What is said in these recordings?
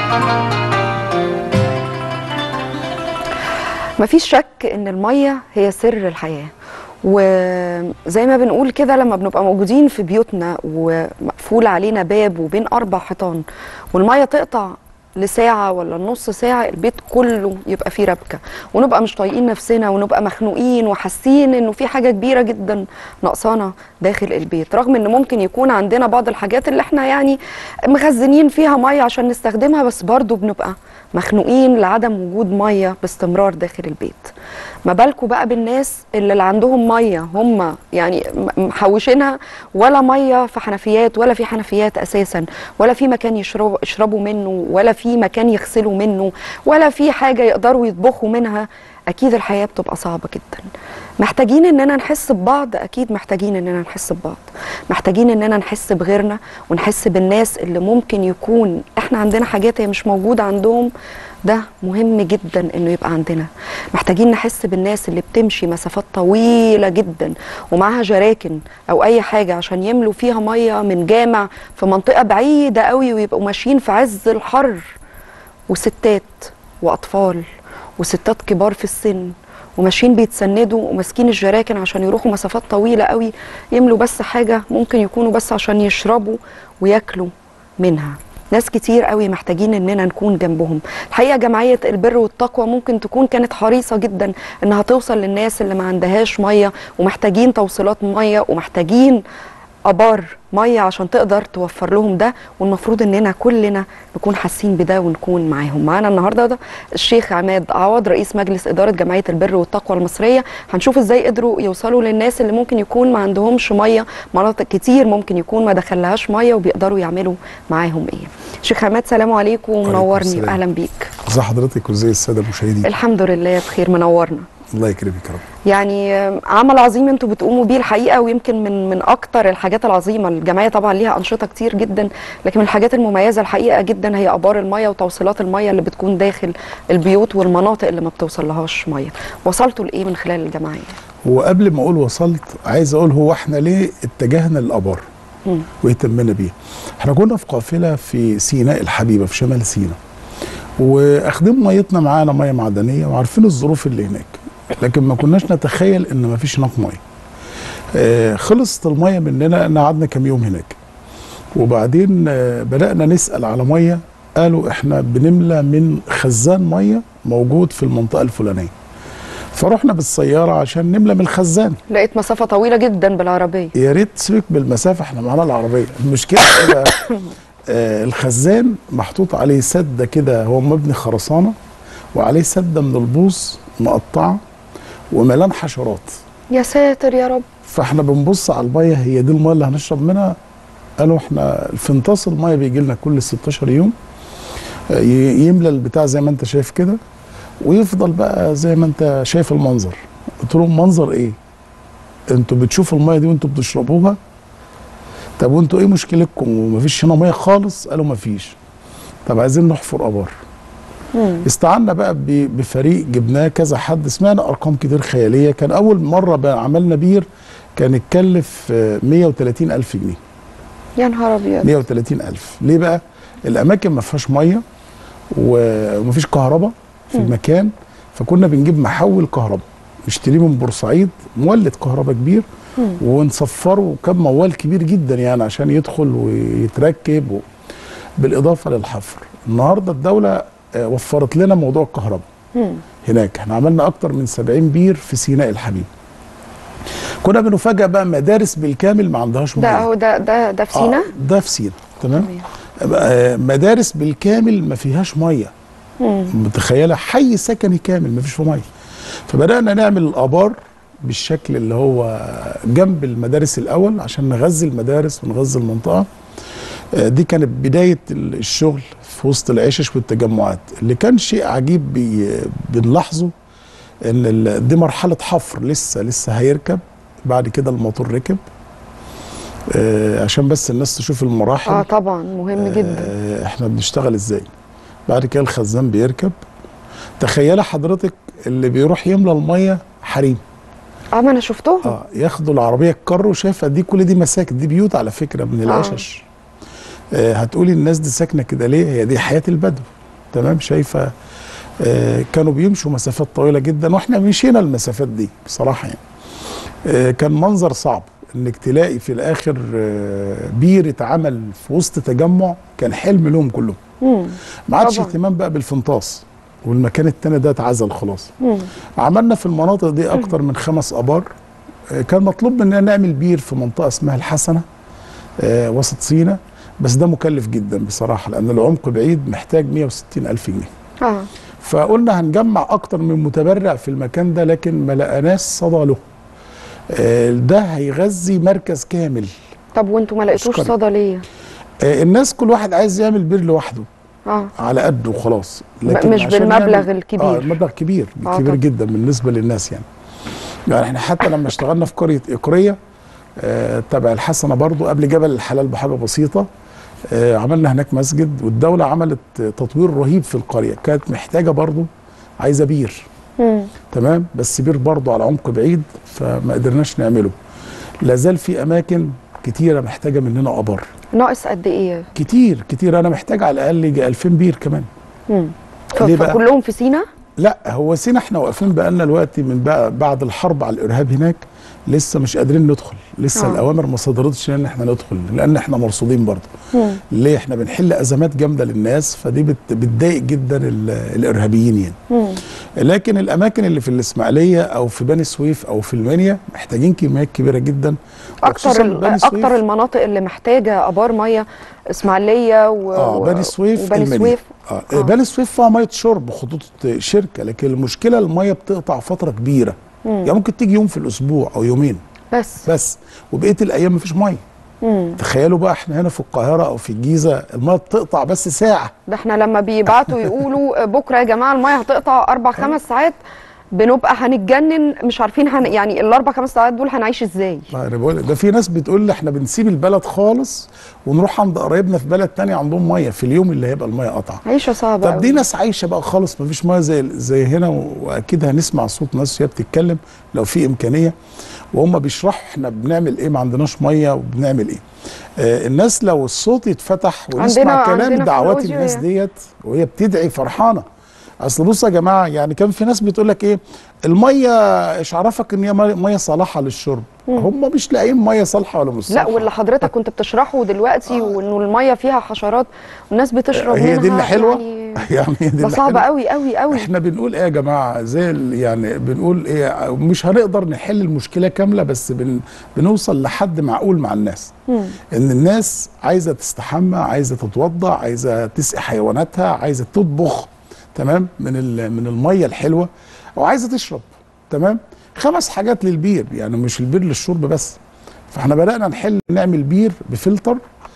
مفيش شك ان الميه هي سر الحياه وزي ما بنقول كده لما بنبقى موجودين في بيوتنا ومقفول علينا باب وبين اربع حيطان والميه تقطع لساعة ولا نص ساعة البيت كله يبقى فيه ربكة ونبقى مش طايقين نفسنا ونبقى مخنوقين وحاسين انه في حاجة كبيرة جدا ناقصانا داخل البيت رغم ان ممكن يكون عندنا بعض الحاجات اللي احنا يعني مخزنين فيها مية عشان نستخدمها بس برضو بنبقى مخنوقين لعدم وجود مية باستمرار داخل البيت ما بالكم بقى بالناس اللي, اللي عندهم ميه هم يعني محوشينها ولا ميه في حنفيات ولا في حنفيات اساسا ولا في مكان يشربوا يشربوا منه ولا في مكان يغسلوا منه ولا في حاجه يقدروا يطبخوا منها اكيد الحياه بتبقى صعبه جدا محتاجين اننا نحس ببعض اكيد محتاجين اننا نحس ببعض محتاجين اننا نحس بغيرنا ونحس بالناس اللي ممكن يكون احنا عندنا حاجات هي مش موجوده عندهم ده مهم جدا انه يبقى عندنا محتاجين نحس بالناس اللي بتمشي مسافات طويله جدا ومعاها جراكن او اي حاجه عشان يملوا فيها ميه من جامع في منطقه بعيده قوي ويبقوا ماشيين في عز الحر وستات واطفال وستات كبار في السن وماشيين بيتسندوا وماسكين الجراكن عشان يروحوا مسافات طويله قوي يملوا بس حاجه ممكن يكونوا بس عشان يشربوا وياكلوا منها ناس كتير قوي محتاجين اننا نكون جنبهم الحقيقه جمعيه البر والتقوى ممكن تكون كانت حريصه جدا انها توصل للناس اللي ما عندهاش ميه ومحتاجين توصيلات ميه ومحتاجين ابار ميه عشان تقدر توفر لهم ده والمفروض اننا كلنا نكون حاسين بده ونكون معاهم معانا النهارده ده الشيخ عماد عوض رئيس مجلس اداره جمعيه البر والتقوى المصريه هنشوف ازاي قدروا يوصلوا للناس اللي ممكن يكون ما عندهمش ميه مناطق كتير ممكن يكون ما دخلهاش ميه وبيقدروا يعملوا معاهم ايه شيخ عماد سلام عليكم ومنورني واهلا بيك ازي حضرتك وازي الساده المشاهدين الحمد لله بخير منورنا الله يكرمك يا رب يعني عمل عظيم انتوا بتقوموا بيه الحقيقه ويمكن من من اكتر الحاجات العظيمه الجمعيه طبعا ليها انشطه كتير جدا لكن من الحاجات المميزه الحقيقه جدا هي ابار الميه وتوصيلات الميه اللي بتكون داخل البيوت والمناطق اللي ما بتوصلهاش ميه وصلتوا لايه من خلال الجمعيه وقبل ما اقول وصلت عايز اقول هو احنا ليه اتجهنا للابار واهتمنا بيه احنا كنا في قافله في سيناء الحبيبه في شمال سيناء واخدين ميتنا معانا ميه معدنيه وعارفين الظروف اللي هناك لكن ما كناش نتخيل ان ما فيش هناك ميه آه خلصت الميه مننا ان قعدنا كام يوم هناك وبعدين آه بدانا نسال على ميه قالوا احنا بنملى من خزان ميه موجود في المنطقه الفلانيه فرحنا بالسياره عشان نملى من الخزان لقيت مسافه طويله جدا بالعربيه يا ريت سيبك بالمسافه احنا معانا العربيه المشكله ايه بقى آه الخزان محطوط عليه سده كده هو مبني خرسانه وعليه سده من البوص مقطعه وملان حشرات يا ساتر يا رب فاحنا بنبص على الميه هي دي الميه اللي هنشرب منها قالوا احنا فنطاس الميه بيجي لنا كل 16 يوم يملى البتاع زي ما انت شايف كده ويفضل بقى زي ما انت شايف المنظر قلت لهم منظر ايه انتوا بتشوفوا الميه دي وانتوا بتشربوها طب وانتوا ايه مشكلتكم ومفيش هنا ميه خالص قالوا مفيش طب عايزين نحفر ابار استعنا بقى بفريق جبناه كذا حد سمعنا ارقام كتير خياليه كان اول مره عملنا بير كان اتكلف 130 الف جنيه يا نهار ابيض 130 الف ليه بقى الاماكن ما فيهاش ميه ومفيش كهرباء في م. المكان فكنا بنجيب محول كهرباء نشتريه من بورسعيد مولد كهرباء كبير م. ونصفره وكان موال كبير جدا يعني عشان يدخل ويتركب و... بالاضافه للحفر النهارده الدوله وفرت لنا موضوع الكهرباء هناك احنا عملنا اكتر من 70 بير في سيناء الحبيب كنا بنفاجئ بقى مدارس بالكامل ما عندهاش ميه ده هو ده ده ده في سيناء آه ده في سيناء تمام مدارس بالكامل ما فيهاش ميه متخيله حي سكني كامل ما فيش فيه ميه فبدانا نعمل الابار بالشكل اللي هو جنب المدارس الاول عشان نغذي المدارس ونغذي المنطقه دي كانت بدايه الشغل في وسط العشش والتجمعات اللي كان شيء عجيب بي بنلاحظه ان دي مرحله حفر لسه لسه هيركب بعد كده الموتور ركب آه عشان بس الناس تشوف المراحل اه طبعا مهم آه جدا احنا بنشتغل ازاي بعد كده الخزان بيركب تخيلي حضرتك اللي بيروح يملى الميه حريم اه ما انا شفتهم اه ياخدوا العربيه الكر شايفه دي كل دي مساكن دي بيوت على فكره من العشش آه. آه هتقولي الناس دي ساكنه كده ليه هي دي حياه البدو تمام شايفه آه، كانوا بيمشوا مسافات طويله جدا واحنا مشينا المسافات دي بصراحه يعني آه، كان منظر صعب انك تلاقي في الاخر آه، بير اتعمل في وسط تجمع كان حلم لهم كلهم مم. ما عادش طبعاً. اهتمام بقى بالفنطاس والمكان التاني ده اتعزل خلاص مم. عملنا في المناطق دي اكتر من خمس ابار آه، كان مطلوب مننا نعمل بير في منطقه اسمها الحسنه آه، وسط سينا بس ده مكلف جدا بصراحه لان العمق بعيد محتاج 160 الف جنيه اه فقلنا هنجمع اكتر من متبرع في المكان ده لكن ما لقناش صدى له آه، ده هيغذي مركز كامل طب وانتوا ما لقيتوش أشكرك. صدى ليه؟ آه، الناس كل واحد عايز يعمل بير لوحده اه على قده وخلاص مش عشان بالمبلغ يعمل- الكبير. اه المبلغ كبير آه كبير طبعا. جدا بالنسبه للناس يعني يعني احنا حتى لما اشتغلنا في قريه اقريه آه تبع الحسنه برضو قبل جبل الحلال بحاجه بسيطه آه عملنا هناك مسجد والدوله عملت تطوير رهيب في القريه كانت محتاجه برضو عايزه بير مم. تمام بس بير برضو على عمق بعيد فما قدرناش نعمله لازال في اماكن كتيره محتاجه مننا ابار ناقص قد ايه؟ كتير كتير انا محتاج على الاقل يجي 2000 بير كمان مم. ليه بقى؟ فكلهم في سينا؟ لا هو سينا احنا واقفين بقالنا دلوقتي من بقى بعد الحرب على الارهاب هناك لسه مش قادرين ندخل لسه آه. آه. الاوامر ما صدرتش ان احنا ندخل لان احنا مرصودين برضه مم. ليه احنا بنحل ازمات جامده للناس فدي بت- بتضايق جدا ال- الارهابيين يعني مم. لكن الاماكن اللي في الاسماعيليه او في بني سويف او في المنيا محتاجين كميات كبيره جدا اكتر وخصوصاً ال- بني سويف. اكتر المناطق اللي محتاجه ابار ميه اسماعيليه و... اه بني سويف وبني المنيا. سويف اه, آه. آه. بني سويف فيها ميه شرب خطوط شركه لكن المشكله الميه بتقطع فتره كبيره مم. يعني ممكن تيجي يوم في الاسبوع او يومين بس بس وبقيه الايام مفيش ميه مم. تخيلوا بقى احنا هنا في القاهره او في الجيزه الميه بتقطع بس ساعه ده احنا لما بيبعتوا يقولوا بكره يا جماعه الميه هتقطع اربع خمس ساعات بنبقى هنتجنن مش عارفين هن... يعني الاربع خمس ساعات دول هنعيش ازاي ما انا بقول ده في ناس بتقول لي احنا بنسيب البلد خالص ونروح عند قرايبنا في بلد تاني عندهم ميه في اليوم اللي هيبقى الميه قطع عيشه صعبه طب دي قوي. ناس عايشه بقى خالص مفيش ميه زي زي هنا واكيد هنسمع صوت ناس وهي بتتكلم لو في امكانيه وهم بيشرحوا احنا بنعمل ايه ما عندناش ميه وبنعمل ايه آه الناس لو الصوت يتفتح ونسمع عندنا- عندنا كلام في دعوات الأوديو الناس يعني. ديت وهي بتدعي فرحانه اصل بصوا يا جماعه يعني كان في ناس بتقول لك ايه الميه ايش عرفك ان هي ميه مية صالحه للشرب هم مش لاقيين ميه صالحه ولا مش لا صالحه واللي حضرتك كنت بتشرحه دلوقتي وانه الميه فيها حشرات والناس بتشرب هي دي منها اللي حلوه يعني يعني هي دي ده اللي صعب حلوة. قوي قوي قوي احنا بنقول ايه يا جماعه زي ال- يعني بنقول ايه مش هنقدر نحل المشكله كامله بس بن بنوصل لحد معقول مع الناس مم. ان الناس عايزه تستحمى عايزه تتوضا عايزه تسقي حيواناتها عايزه تطبخ تمام من ال- من الميه الحلوه او عايزه تشرب تمام خمس حاجات للبير يعني مش البير للشرب بس فاحنا بدانا نحل نعمل بير بفلتر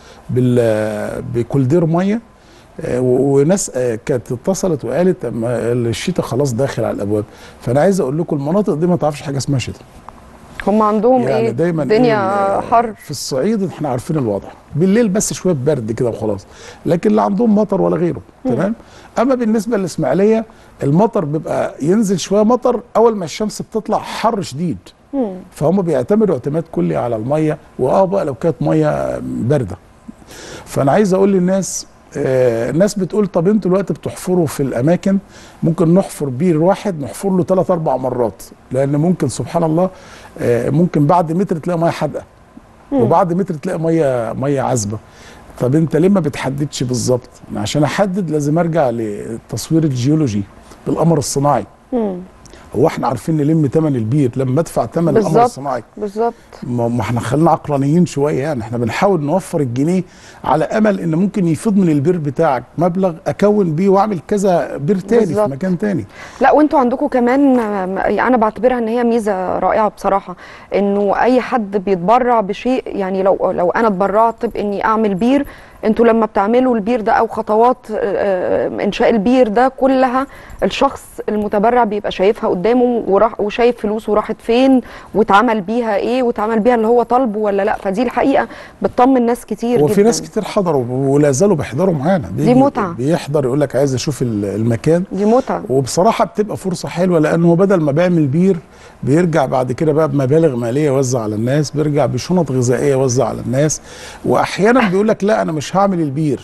بال بكولدير ميه آه، و- وناس آه، كانت اتصلت وقالت اما الشتاء خلاص داخل على الابواب فانا عايز اقول لكم المناطق دي ما تعرفش حاجه اسمها شتاء هم عندهم يعني ايه دايما الدنيا إيه حر في الصعيد احنا عارفين الوضع بالليل بس شويه برد كده وخلاص لكن لا عندهم مطر ولا غيره تمام اما بالنسبه للاسماعيليه المطر بيبقى ينزل شويه مطر اول ما الشمس بتطلع حر شديد مم. فهم بيعتمدوا اعتماد كلي على الميه واه بقى لو كانت ميه بارده فانا عايز اقول للناس آه الناس بتقول طب انتوا دلوقتي بتحفروا في الاماكن ممكن نحفر بير واحد نحفر له ثلاث اربع مرات لان ممكن سبحان الله آه ممكن بعد متر تلاقي ميه حادقه وبعد متر تلاقي ميه ميه عذبه طب انت ليه ما بتحددش بالظبط عشان احدد لازم ارجع للتصوير الجيولوجي بالقمر الصناعي مم. هو احنا عارفين نلم ثمن البير لما ادفع ثمن القمر بالظبط. الصناعي بالظبط ما ما احنا خلينا عقلانيين شويه يعني احنا بنحاول نوفر الجنيه على امل ان ممكن يفيض من البير بتاعك مبلغ اكون بيه واعمل كذا بير تاني بالظبط. في مكان تاني لا وانتوا عندكم كمان آم، انا بعتبرها ان هي ميزه رائعه بصراحه انه اي حد بيتبرع بشيء يعني لو لو انا اتبرعت باني اعمل بير انتوا لما بتعملوا البير ده او خطوات آه، آه، انشاء البير ده كلها الشخص المتبرع بيبقى شايفها قدامه وراح وشايف فلوسه راحت فين واتعمل بيها ايه واتعمل بيها اللي هو طالبه ولا لا فدي الحقيقه بتطمن ناس كتير وفي جدا ناس كتير حضروا ولا زالوا بيحضروا معانا بيجي متعة. بيحضر يقول لك عايز اشوف ال- المكان دي متعه وبصراحه بتبقى فرصه حلوه لانه بدل ما بيعمل بير بيرجع بعد كده بقى بمبالغ ماليه يوزع على الناس بيرجع بشنط غذائيه يوزع على الناس واحيانا بيقول لك لا انا مش هعمل البير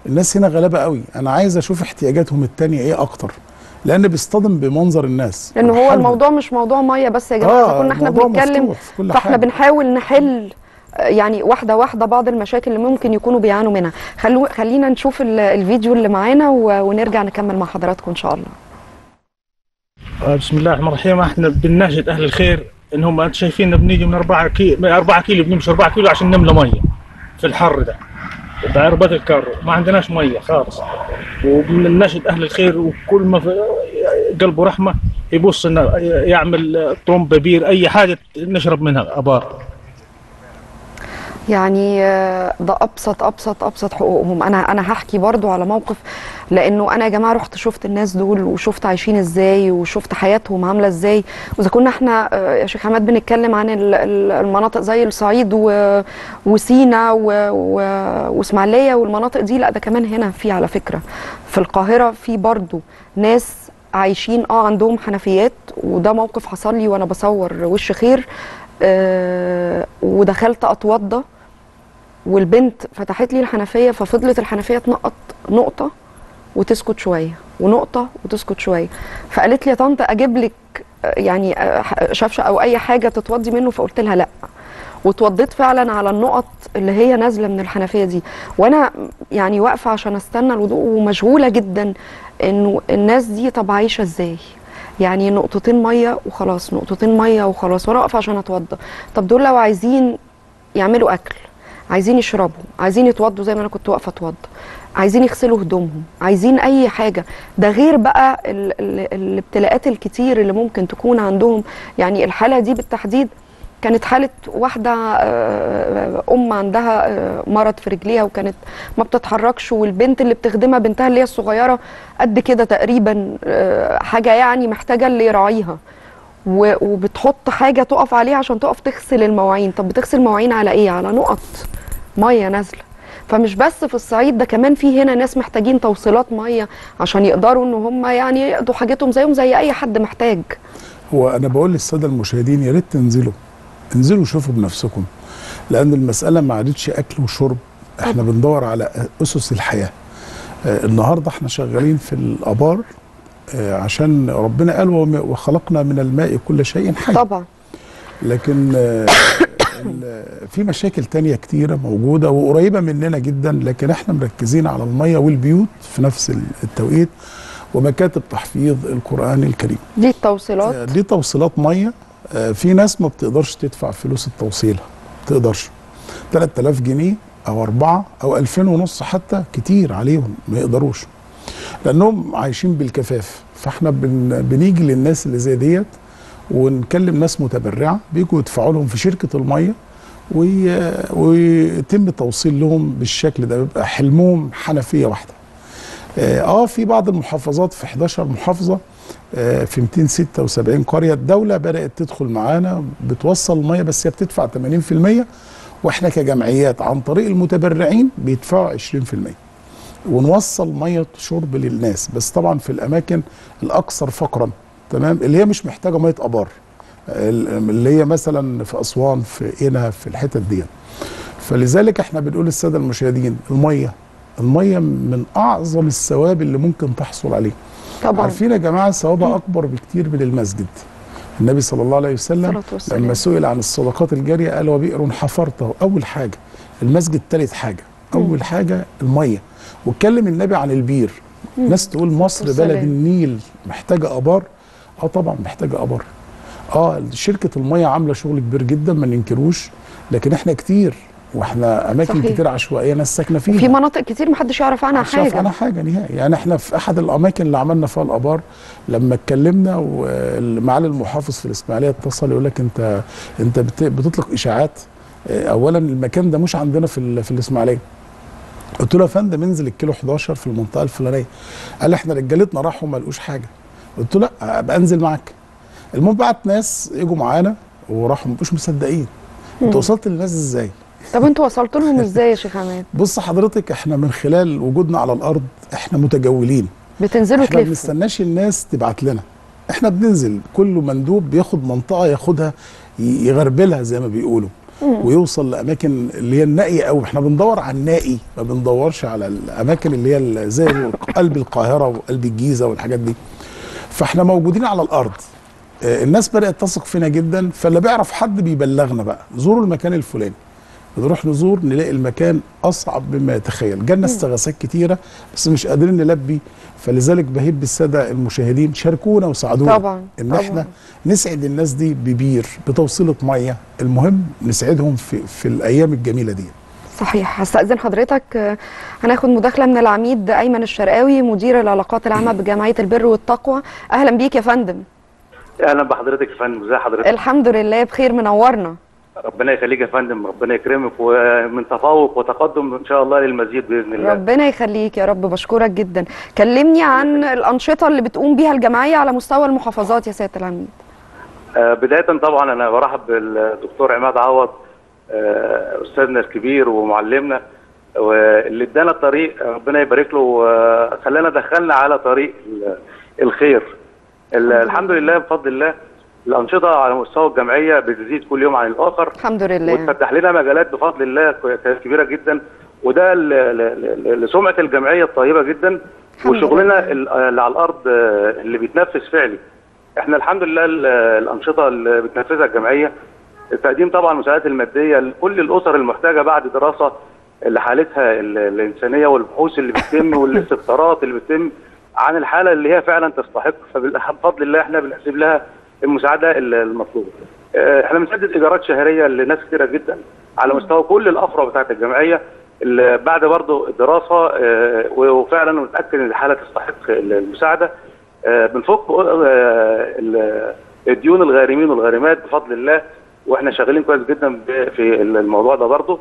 الناس هنا غلابه قوي انا عايز اشوف احتياجاتهم التانية ايه اكتر لان بيصطدم بمنظر الناس لان هو والحل. الموضوع مش موضوع ميه بس يا جماعه آه، اذا كنا احنا الموضوع بنتكلم مفتوح في كل فاحنا حاجة. بنحاول نحل آه، يعني واحده واحده بعض المشاكل اللي ممكن يكونوا بيعانوا منها خلو خلينا نشوف ال- الفيديو اللي معانا و- ونرجع نكمل مع حضراتكم ان شاء الله آه، بسم الله الرحمن الرحيم احنا بنناشد اهل الخير ان هم انتم شايفيننا بنيجي من 4 كيلو من 4 كيلو بنمشي 4 كيلو عشان نملى ميه في الحر ده بعربات الكر ما عندناش ميه خالص وبنناشد اهل الخير وكل ما في قلبه رحمه يبص انه يعمل طرمبه بير اي حاجه نشرب منها ابار يعني آه، ده ابسط ابسط ابسط حقوقهم انا انا هحكي برضو على موقف لانه انا يا جماعه رحت شفت الناس دول وشفت عايشين ازاي وشفت حياتهم عامله ازاي واذا كنا احنا آه، يا شيخ حماد بنتكلم عن ال- ال- المناطق زي الصعيد و- وسينا و- و- واسماعيليه والمناطق دي لا ده كمان هنا في على فكره في القاهره في برضو ناس عايشين اه عندهم حنفيات وده موقف حصل لي وانا بصور وش خير آه ودخلت اتوضى والبنت فتحت لي الحنفيه ففضلت الحنفيه تنقط نقطه وتسكت شويه ونقطه وتسكت شويه فقالت لي يا طنط اجيب لك آه، يعني آه، شفشه او اي حاجه تتوضي منه فقلت لها لا واتوضيت فعلا على النقط اللي هي نازله من الحنفيه دي وانا يعني واقفه عشان استنى الوضوء ومشغوله جدا انه الناس دي طب عايشه ازاي يعني نقطتين ميه وخلاص نقطتين ميه وخلاص وانا واقفه عشان اتوضى طب دول لو عايزين يعملوا اكل عايزين يشربوا عايزين يتوضوا زي ما انا كنت واقفه اتوضى عايزين يغسلوا هدومهم عايزين اي حاجه ده غير بقى ال ال الابتلاءات الكتير اللي ممكن تكون عندهم يعني الحاله دي بالتحديد كانت حالة واحدة آه، أم عندها آه، مرض في رجليها وكانت ما بتتحركش والبنت اللي بتخدمها بنتها اللي هي الصغيرة قد كده تقريبا آه، حاجة يعني محتاجة اللي يراعيها و- وبتحط حاجة تقف عليها عشان تقف تغسل المواعين طب بتغسل مواعين على ايه على نقط مية نازلة فمش بس في الصعيد ده كمان في هنا ناس محتاجين توصيلات مية عشان يقدروا ان هم يعني يقضوا حاجتهم زيهم زي اي حد محتاج هو انا بقول للساده المشاهدين يا ريت تنزلوا انزلوا شوفوا بنفسكم لان المساله ما عادتش اكل وشرب احنا بندور على اسس الحياه آه، النهارده احنا شغالين في الابار آه، عشان ربنا قال وم- وخلقنا من الماء كل شيء حي طبعا لكن آه، ال- في مشاكل تانية كتيرة موجودة وقريبة مننا جدا لكن احنا مركزين على المية والبيوت في نفس ال- التوقيت ومكاتب تحفيظ القرآن الكريم دي التوصيلات آه، دي توصيلات مية آه، في ناس ما بتقدرش تدفع فلوس التوصيل ما تقدرش 3000 جنيه او أربعة او 2000 ونص حتى كتير عليهم ما يقدروش لانهم عايشين بالكفاف فاحنا بن بنيجي للناس اللي زي ديت ونكلم ناس متبرعه بيجوا يدفعوا لهم في شركه الميه وي- ويتم توصيل لهم بالشكل ده بيبقى حلمهم حنفيه واحده اه آه، في بعض المحافظات في 11 محافظه آه، في 276 قريه الدوله بدات تدخل معانا بتوصل الميه بس هي بتدفع 80% واحنا كجمعيات عن طريق المتبرعين بيدفعوا 20% ونوصل ميه شرب للناس بس طبعا في الاماكن الاكثر فقرا تمام اللي هي مش محتاجه ميه ابار ال- اللي هي مثلا في اسوان في قنا في الحتت دي فلذلك احنا بنقول للساده المشاهدين الميه الميه من اعظم الثواب اللي ممكن تحصل عليه طبعا عارفين يا جماعه ثوابها اكبر بكتير من المسجد النبي صلى الله عليه وسلم الصلاة والسلام. لما سئل عن الصدقات الجاريه قال وبئر حفرته اول حاجه المسجد ثالث حاجه اول حاجه الميه واتكلم النبي عن البير ناس تقول مصر والسلام. بلد النيل محتاجه ابار اه طبعا محتاجه ابار اه شركه الميه عامله شغل كبير جدا ما ننكروش لكن احنا كتير واحنا اماكن صحيح. كتير عشوائيه ناس ساكنه فيها في مناطق كتير محدش يعرف عنها مش عارف حاجه عنها حاجه نهائي يعني احنا في احد الاماكن اللي عملنا فيها الابار لما اتكلمنا ومعالي المحافظ في الاسماعيليه اتصل يقول لك انت انت بت- بتطلق اشاعات اه، اولا المكان ده مش عندنا في ال- في الاسماعيليه قلت له يا فندم انزل الكيلو 11 في المنطقه الفلانيه قال لي احنا رجالتنا راحوا ما لقوش حاجه قلت له لا ابقى انزل معاك المهم بعت ناس يجوا معانا وراحوا ما بقوش مصدقين انت وصلت للناس ازاي طب انتوا وصلتوا لهم ازاي يا شيخ عماد بص حضرتك احنا من خلال وجودنا على الارض احنا متجولين بتنزلوا احنا ما تلفوا بنستناش الناس تبعت لنا احنا بننزل كل مندوب بياخد منطقه ياخدها ي- يغربلها زي ما بيقولوا ويوصل لاماكن اللي هي النائيه قوي احنا بندور على النائي ما بندورش على الاماكن اللي هي ال- زي قلب القاهره وقلب الجيزه والحاجات دي فاحنا موجودين على الارض آه، الناس بدات تثق فينا جدا فاللي بيعرف حد بيبلغنا بقى زوروا المكان الفلاني بنروح نزور نلاقي المكان اصعب مما يتخيل جالنا استغاثات كتيره بس مش قادرين نلبي فلذلك بهيب بالساده المشاهدين شاركونا وساعدونا طبعاً، ان طبعاً. احنا نسعد الناس دي ببير بتوصيله ميه المهم نسعدهم في في الايام الجميله دي صحيح هستأذن حضرتك آه، هناخد مداخلة من العميد أيمن الشرقاوي مدير العلاقات العامة بجمعية البر والتقوى أهلا بيك يا فندم اهلا بحضرتك يا فندم ازي حضرتك الحمد لله بخير منورنا ربنا يخليك يا فندم ربنا يكرمك ومن تفوق وتقدم ان شاء الله للمزيد باذن الله ربنا يخليك يا رب بشكرك جدا كلمني عن الأنشطة اللي بتقوم بيها الجمعية على مستوى المحافظات يا سيادة العميد آه بدايه طبعا انا برحب بالدكتور عماد عوض آه استاذنا الكبير ومعلمنا واللي ادانا الطريق ربنا يبارك له وخلانا دخلنا على طريق ال- الخير ال- الحمد لله بفضل الله الانشطه على مستوى الجمعيه بتزيد كل يوم عن الاخر الحمد لله وتفتح لنا مجالات بفضل الله كو- كبيره جدا وده ل- ل- ل- لسمعه الجمعيه الطيبه جدا الحمد وشغلنا لله. ال- اللي على الارض آه، اللي بيتنفذ فعلي احنا الحمد لله ال- الانشطه اللي بتنفذها الجمعيه تقديم طبعا المساعدات الماديه لكل الاسر المحتاجه بعد دراسه لحالتها ال- الانسانيه والبحوث اللي بتتم والاستفسارات اللي بتتم عن الحاله اللي هي فعلا تستحق فبفضل الله احنا بنحسب لها المساعده ال- المطلوبه. اه، احنا بنسدد ايجارات شهريه لناس كتيره جدا على مستوى كل الافرع بتاعت الجمعيه اللي بعد برضه الدراسه اه، وفعلا نتاكد ان الحاله تستحق المساعده اه، بنفك اه، ال- الديون الغارمين والغارمات بفضل الله واحنا شغالين كويس جدا ب- في الموضوع ده برضه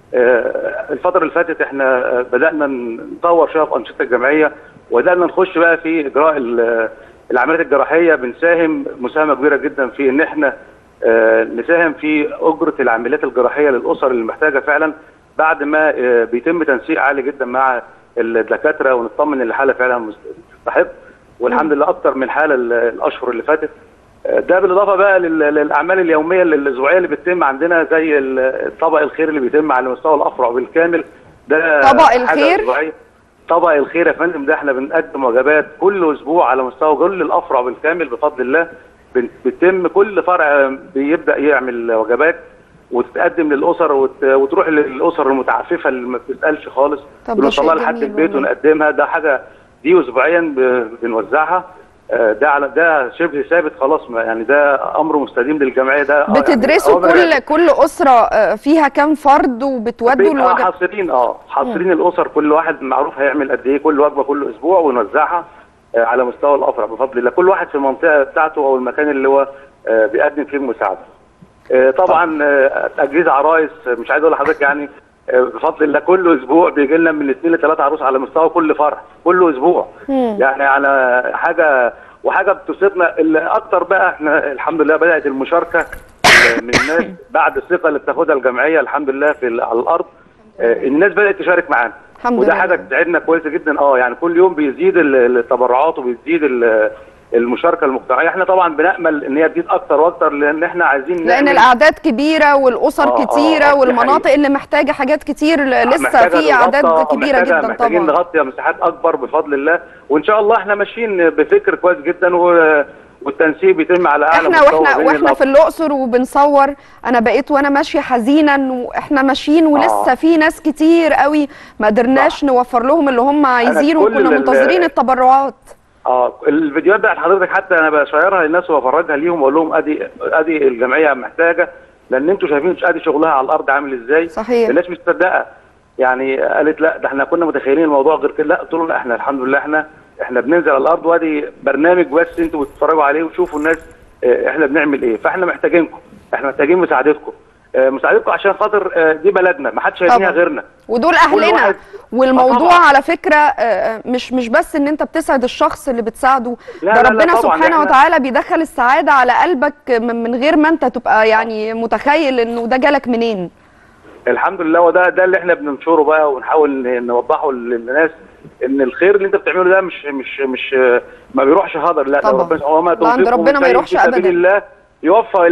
آه، الفترة اللي فاتت احنا آه، بدأنا نطور شوية في أنشطة الجمعية وبدأنا نخش بقى في إجراء ال- العمليات الجراحية بنساهم مساهمة كبيرة جدا في إن احنا آه، نساهم في أجرة العمليات الجراحية للأسر اللي محتاجة فعلا بعد ما آه، بيتم تنسيق عالي جدا مع الدكاترة ونطمن إن الحالة فعلا مست- تستحق والحمد لله أكتر من حالة ال- الأشهر اللي فاتت ده بالاضافه بقى لل- للاعمال اليوميه الاسبوعيه اللي بتتم عندنا زي ال- طبق الخير اللي بيتم على مستوى الافرع بالكامل ده طبق حاجة الخير؟ أسبوعية. طبق الخير يا فندم ده احنا بنقدم وجبات كل اسبوع على مستوى كل الافرع بالكامل بفضل الله بن- بتتم كل فرع بيبدا يعمل وجبات وتتقدم للاسر وت- وتروح للاسر المتعففه اللي ما بتسالش خالص طب ده بنوصلها شيء لحد جميل البيت والله. ونقدمها ده حاجه دي اسبوعيا ب- بنوزعها آه، ده على ده شبه ثابت خلاص ما يعني ده امر مستديم للجمعيه ده آه، بتدرسوا يعني أوامر كل كل أسرة آه، فيها كام فرد وبتودوا بيبقى الوجب حاصرين اه حاصرين الاسر كل واحد معروف هيعمل قد ايه كل وجبه كل اسبوع ونوزعها آه، على مستوى الافرع بفضل الله كل واحد في المنطقه بتاعته او المكان اللي هو آه، بيقدم فيه المساعده آه، طبعا آه، اجهزه عرايس آه، مش عايز اقول لحضرتك يعني آه، بفضل الله كل اسبوع بيجي لنا من اثنين لثلاثه عروس على مستوى كل فرع كل اسبوع يعني على حاجه وحاجه بتبسطنا اللي اكتر بقى احنا الحمد لله بدات المشاركه من الناس بعد الثقه اللي بتاخدها الجمعيه الحمد لله في ال- على الارض آه، الناس بدات تشارك معانا الحمد وده لله. حاجه تساعدنا كويسه جدا اه يعني كل يوم بيزيد ال- التبرعات وبيزيد ال- المشاركه المجتمعيه احنا طبعا بنامل ان هي تزيد اكتر واكتر لان احنا عايزين لان نعمل- الاعداد كبيره والاسر آه، آه، كتيره آه، دي والمناطق حقيقة. اللي محتاجه حاجات كتير لسه محتاجة في اعداد نغطى- كبيره محتاجة- جدا محتاجين طبعا نغطي مساحات اكبر بفضل الله وان شاء الله احنا ماشيين بفكر كويس جدا و... والتنسيق بيتم على اعلى احنا مستوى واحنا بين واحنا الأطراف. في الاقصر وبنصور انا بقيت وانا ماشيه حزينا واحنا ماشيين ولسه آه. في ناس كتير قوي ما قدرناش صح. نوفر لهم اللي هم عايزينه كل وكنا ال- منتظرين التبرعات اه الفيديوهات بتاعت حضرتك حتى انا بشيرها للناس وبفرجها ليهم واقول لهم ادي ادي الجمعيه محتاجه لان انتوا شايفين ادي شغلها على الارض عامل ازاي صحيح. الناس مش مصدقه يعني قالت لا ده احنا كنا متخيلين الموضوع غير كده لا قلت لهم لا احنا الحمد لله احنا احنا بننزل على الارض وادي برنامج بس انتوا بتتفرجوا عليه وتشوفوا الناس اه، احنا بنعمل ايه فاحنا محتاجينكم احنا محتاجين مساعدتكم اه، مساعدتكم عشان خاطر اه، دي بلدنا ما حدش هيبنيها طبعا. غيرنا ودول اهلنا واحد- والموضوع طبعا. على فكره آه، مش مش بس ان انت بتسعد الشخص اللي بتساعده لا، ده لا، لا، ربنا طبعا، سبحانه إحنا- وتعالى بيدخل السعاده على قلبك من من غير ما انت تبقى يعني متخيل انه ده جالك منين الحمد لله وده ده اللي احنا بننشره بقى ونحاول ن- نوضحه للناس ان الخير اللي انت بتعمله ده مش مش مش ما بيروحش هدر لا ده طبعا. ربنا وما ده عند تنفقوا ربنا من ما شيء يروحش في سبيل أبداً. الله يوفى اليكم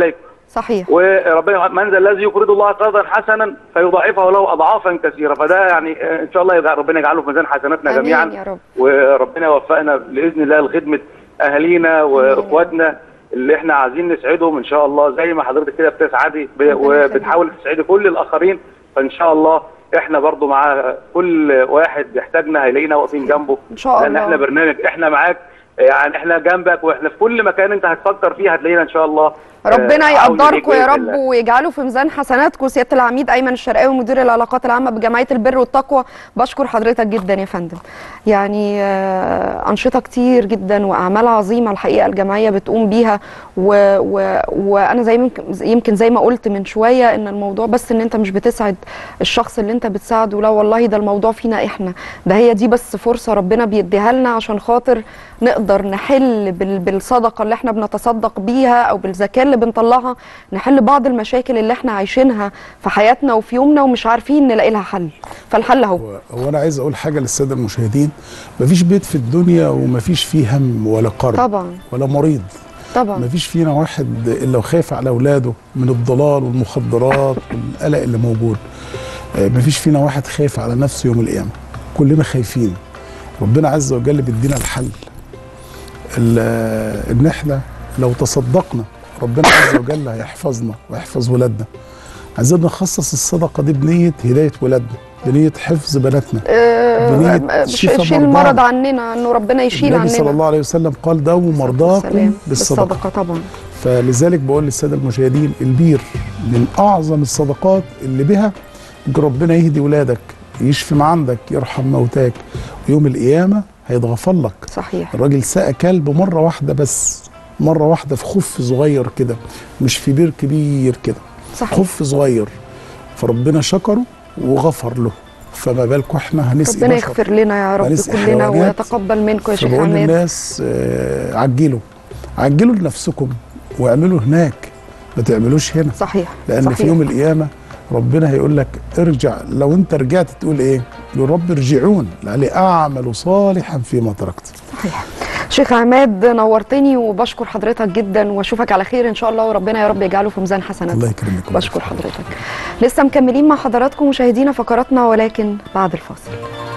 صحيح وربنا من ذا الذي يقرض الله قرضا حسنا فيضاعفه له اضعافا كثيره فده يعني آه، ان شاء الله يبقى ربنا يجعله في ميزان حسناتنا آمين جميعا يا رب. وربنا يوفقنا باذن الله لخدمه اهالينا واخواتنا اللي احنا عايزين نسعدهم ان شاء الله زي ما حضرتك كده بتسعدي ب- ربنا يخليك. وبتحاول تسعدي كل الاخرين فان شاء الله احنا برضو مع كل واحد يحتاجنا هيلاقينا واقفين جنبه إن شاء لان الله. احنا برنامج احنا معاك يعني احنا جنبك واحنا في كل مكان انت هتفكر فيه هتلاقينا ان شاء الله ربنا آه، عون ليك يقدركم يا بإذن رب الله. ويجعله في ميزان حسناتكم سياده العميد ايمن الشرقاوي مدير العلاقات العامه بجمعيه البر والتقوى بشكر حضرتك جدا يا فندم يعني آه، انشطه كتير جدا واعمال عظيمه الحقيقه الجمعيه بتقوم بيها و... و... وانا زي يمكن يمكن زي ما قلت من شويه ان الموضوع بس ان انت مش بتسعد الشخص اللي انت بتساعده لا والله ده الموضوع فينا احنا ده هي دي بس فرصه ربنا بيديها لنا عشان خاطر نقدر نحل بال... بالصدقه اللي احنا بنتصدق بيها او بالزكاه اللي بنطلعها نحل بعض المشاكل اللي احنا عايشينها في حياتنا وفي يومنا ومش عارفين نلاقي لها حل فالحل اهو هو هو انا عايز اقول حاجه للساده المشاهدين مفيش بيت في الدنيا ومفيش فيه هم ولا قرب طبعا ولا مريض طبعا مفيش فينا واحد الا وخايف على اولاده من الضلال والمخدرات والقلق اللي موجود آه، مفيش فينا واحد خايف على نفسه يوم القيامه كلنا خايفين ربنا عز وجل بيدينا الحل ال- آه، ان احنا لو تصدقنا ربنا عز وجل هيحفظنا ويحفظ ولادنا عايزين نخصص الصدقه دي بنيه هدايه ولادنا بنيه حفظ بناتنا بنية آه، شفاء شيل مرضانا. المرض عننا انه ربنا يشيل النبي عننا صلى الله عليه وسلم قال داووا مرضاكم والسلام. بالصدقه بالصدقه طبعا فلذلك بقول للساده المشاهدين البير من اعظم الصدقات اللي بها يمكن ربنا يهدي ولادك يشفي ما عندك يرحم موتاك ويوم القيامه هيتغفر لك صحيح الراجل سقى كلب مره واحده بس مره واحده في خف صغير كده مش في بير كبير كده صحيح خف صغير فربنا شكره وغفر له فما بالكم احنا هنسقي ربنا بشر. يغفر لنا يا رب هنسقي كلنا حيوانات. ويتقبل منكم يا شيخ فبقول عماد للناس آه، عجلوا عجلوا لنفسكم واعملوا هناك ما تعملوش هنا صحيح لان صحيح. في يوم القيامه ربنا هيقول لك ارجع لو انت رجعت تقول ايه يقول رب ارجعون لعلي اعمل صالحا فيما تركت صحيح شيخ عماد نورتني وبشكر حضرتك جدا واشوفك على خير ان شاء الله وربنا يا رب يجعله في ميزان حسناتك الله يكرمك بشكر حضرتك لسه مكملين مع حضراتكم مشاهدينا فقراتنا ولكن بعد الفاصل